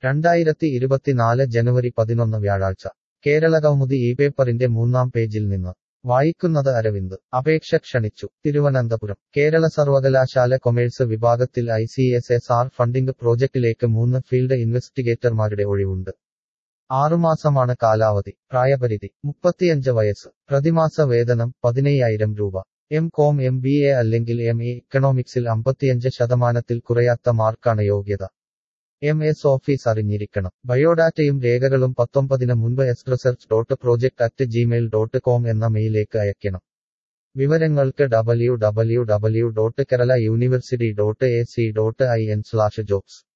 രണ്ടായിരത്തി ഇരുപത്തിനാല് ജനുവരി പതിനൊന്ന് വ്യാഴാഴ്ച കേരളകൗമുദി ഈ പേപ്പറിന്റെ മൂന്നാം പേജിൽ നിന്ന് വായിക്കുന്നത് അരവിന്ദ് അപേക്ഷ ക്ഷണിച്ചു തിരുവനന്തപുരം കേരള സർവകലാശാല കൊമേഴ്സ് വിഭാഗത്തിൽ I C S S R funding പ്രോജക്റ്റിലേക്ക് മൂന്ന് ഫീൽഡ് ഇൻവെസ്റ്റിഗേറ്റർമാരുടെ ഒഴിവുണ്ട് ആറുമാസമാണ് കാലാവധി പ്രായപരിധി മുപ്പത്തിയഞ്ച് വയസ്സ് പ്രതിമാസ വേതനം പതിനയ്യായിരം രൂപ M Com M B A അല്ലെങ്കിൽ എം എ ഇക്കണോമിക്സിൽ അമ്പത്തിയഞ്ച് ശതമാനത്തിൽ കുറയാത്ത മാർക്കാണ് യോഗ്യത എം എസ് ഓഫീസ് അറിഞ്ഞിരിക്കണം ബയോഡാറ്റയും രേഖകളും പത്തൊമ്പതിന് മുൻപ് S research dot project at Gmail dot com എന്ന മെയിലേക്ക് അയക്കണം വിവരങ്ങൾക്ക് W W W dot Kerala university dot A C dot I N slash jobs